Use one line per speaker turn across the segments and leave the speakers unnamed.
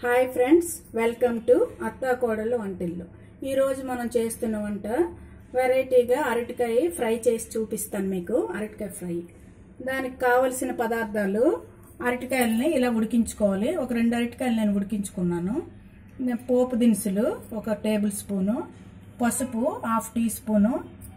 hi friends welcome to అత్తా కోడలు వంటిల్లు ఈరోజు మనం చేస్తున్న వంట వెరైటీగా అరటికాయ ఫ్రై చేసి చూపిస్తాను మీకు అరటికాయ ఫ్రై దానికి కావలసిన పదార్థాలు అరటికాయలని ఇలా ఉడికించుకోవాలి ఒక రెండు అరటికాయలు నేను ఉడికించుకున్నాను ఇంకా పోపు దినుసులు ఒక టేబుల్ స్పూను పసుపు హాఫ్ టీ స్పూను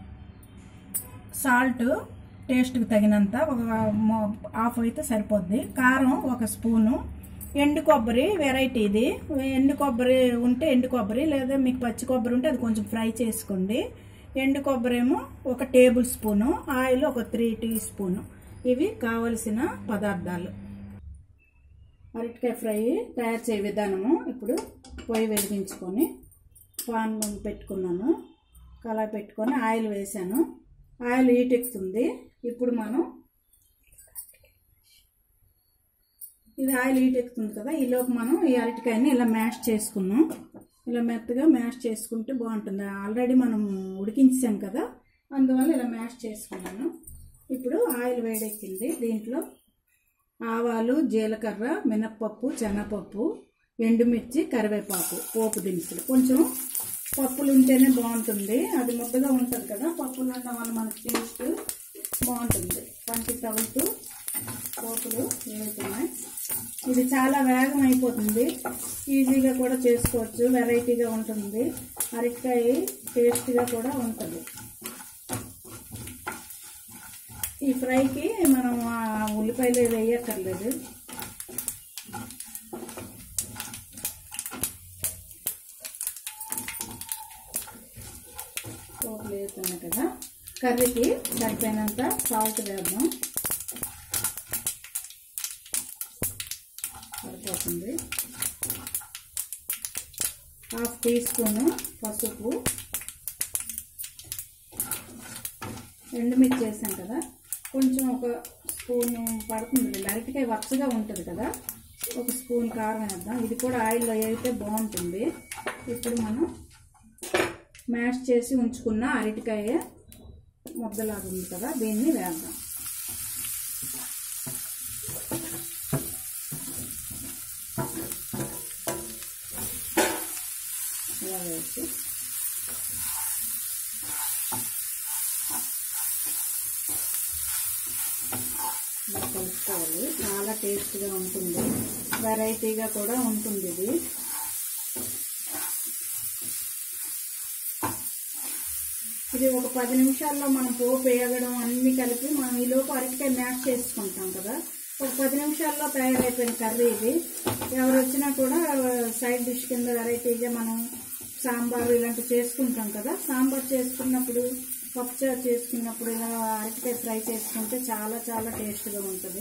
సాల్ట్ టేస్ట్కి తగినంత ఒక మో- హాఫ్ అయితే సరిపోద్ది కారం ఒక స్పూను ఎండు కొబ్బరి వెరైటీ ఇది ఎండు కొబ్బరి ఉంటే ఎండు కొబ్బరి లేదా మీకు పచ్చి కొబ్బరి ఉంటే అది కొంచెం ఫ్రై చేసుకోండి ఎండు కొబ్బరి ఏమో ఒక టేబుల్ స్పూను ఆయిల్ ఒక త్రీ టీ స్పూను ఇవి కావలసిన పదార్థాలు అరటికాయ ఫ్రై తయారు చేయ విధానము ఇప్పుడు పొయ్యి వెలిగించుకొని పాన్ పెట్టుకున్నాను కళాయి పెట్టుకొని ఆయిల్ వేసాను ఆయిల్ హీట్ ఎక్కుతుంది ఇప్పుడు మనం ఇది ఆయిల్ హీట్ ఎక్కుతుంది కదా ఈలోపు మనం ఈ అరటికాయని ఇలా మ్యాష్ చేసుకున్నాం ఇలా మెత్తగా మ్యాష్ చేసుకుంటే బాగుంటుంది ఆల్రెడీ మనం ఉడికించాం కదా అందువల్ల ఇలా మ్యాష్ చేసుకున్నాను ఇప్పుడు ఆయిల్ వేడెక్కింది దీంట్లో ఆవాలు జీలకర్ర మినప్పప్పు శనగపప్పు ఎండుమిర్చి కరివేపాకు పోపు దినుసులు కొంచెం పప్పులు ఉంటేనే బాగుంటుంది అది ముద్దగా ఉంటుంది కదా పప్పులు ఉండడం వల్ల మనకి టేస్ట్ బాగుంటుంది పంటి తగులుతూ పోపులు వేగుతున్నాయి ఇది చాలా వేగం అయిపోతుంది ఈజీగా కూడా చేసుకోవచ్చు వెరైటీగా ఉంటుంది అరటికాయ టేస్ట్గా కూడా ఉంటుంది ఈ ఫ్రైకి మనం ఆ ఉల్లిపాయలు వేయక్కర్లేదు పోపులు వేస్తున్నాయి కదా కర్రీకి సరిపోయినంత సాల్ట్ వేద్దాం సరిపోతుంది హాఫ్ టీ స్పూను పసుపు ఎండుమిర్చి వేసాం కదా కొంచెం ఒక స్పూన్ పడుతుంది లైట్గా వచ్చగా ఉంటుంది కదా ఒక స్పూన్ కారం వేద్దాం ఇది కూడా ఆయిల్లో వేస్తే బాగుంటుంది ఇప్పుడు మనం మ్యాష్ చేసి ఉంచుకున్న అరటికాయ ముద్దలాగా ఉంది కదా దీన్ని వేద్దాం ఇలా వేసి ఇలా కలుపుకోవాలి చాలా టేస్ట్గా ఉంటుంది వెరైటీగా కూడా ఉంటుంది ఇది ఇది ఒక పది నిమిషాల్లో మనం పోపు వేయడం అన్ని కలిపి మనం ఈ లోపు అరటికాయ మ్యాష్ చేసుకుంటాం కదా ఒక పది నిమిషాల్లో తయారైపోయిన కర్రీ ఇది ఎవరు వచ్చినా కూడా సైడ్ డిష్ కింద వెరైటీగా మనం సాంబార్ ఇలాంటివి చేసుకుంటాం కదా సాంబార్ చేసుకున్నప్పుడు పప్పుచారు చేసుకున్నప్పుడు ఇలా అరటికాయ ఫ్రై చేసుకుంటే చాలా చాలా టేస్ట్గా ఉంటుంది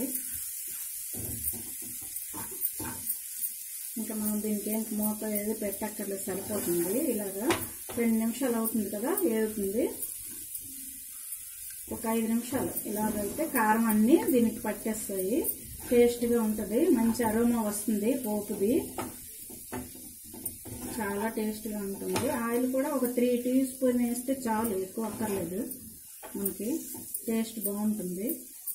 ఇంకా మనం దీనికి ఏం మూత ఏది పెట్టక్కర్లేదు సరిపోతుంది ఇలాగా రెండు నిమిషాలు అవుతుంది కదా ఏడుతుంది ఒక ఐదు నిమిషాలు ఇలాగైతే కారం అన్నీ దీనికి పట్టేస్తాయి టేస్ట్గా ఉంటుంది మంచి అరోమా వస్తుంది పోపుది చాలా టేస్ట్గా ఉంటుంది ఆయిల్ కూడా ఒక త్రీ టీ స్పూన్ వేస్తే చాలు ఎక్కువ అక్కర్లేదు మనకి టేస్ట్ బాగుంటుంది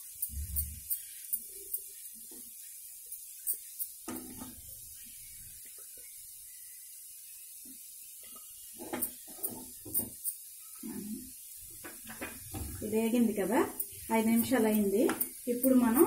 ఇది వేగింది కదా ఐదు నిమిషాలు అయింది ఇప్పుడు మనం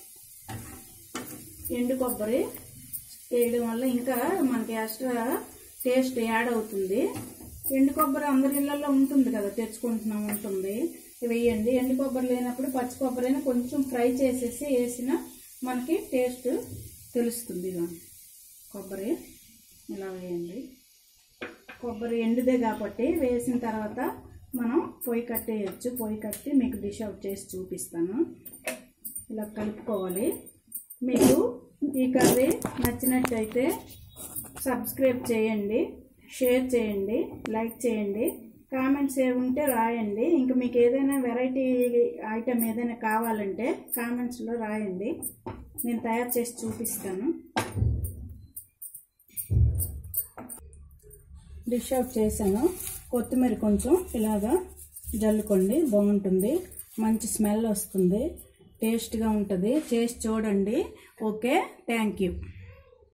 ఎండు కొబ్బరి వేయడం వల్ల ఇంకా మనకి ఎక్స్ట్రా టేస్ట్ యాడ్ అవుతుంది ఎండు కొబ్బరి అందరి ఇళ్ళల్లో ఉంటుంది కదా తెచ్చుకుంటున్నాం ఉంటుంది వేయండి ఎండు కొబ్బరి లేనప్పుడు పచ్చి కొబ్బరి అయినా కొంచెం ఫ్రై చేసేసి వేసిన మనకి టేస్ట్ తెలుస్తుంది ఇక కొబ్బరి ఇలా వేయండి కొబ్బరి ఎండుదే కాబట్టి వేసిన తర్వాత మనం పొయ్యి కట్టేయచ్చు పొయ్యి కట్టి మీకు డిష్ అవుట్ చేసి చూపిస్తాను ఇలా కలుపుకోవాలి మీకు ఈ కర్రీ నచ్చినట్టయితే సబ్స్క్రైబ్ చేయండి షేర్ చేయండి లైక్ చేయండి కామెంట్స్ ఏముంటే రాయండి ఇంకా మీకు ఏదైనా వెరైటీ ఐటెం ఏదైనా కావాలంటే కామెంట్స్లో రాయండి నేను తయారు చేసి చూపిస్తాను డిష్ అవుట్ చేశాను కొత్తిమీర కొంచెం ఇలాగా జల్లుకోండి బాగుంటుంది మంచి స్మెల్ వస్తుంది టేస్ట్గా ఉంటుంది చేసి చూడండి ఓకే థ్యాంక్ యూ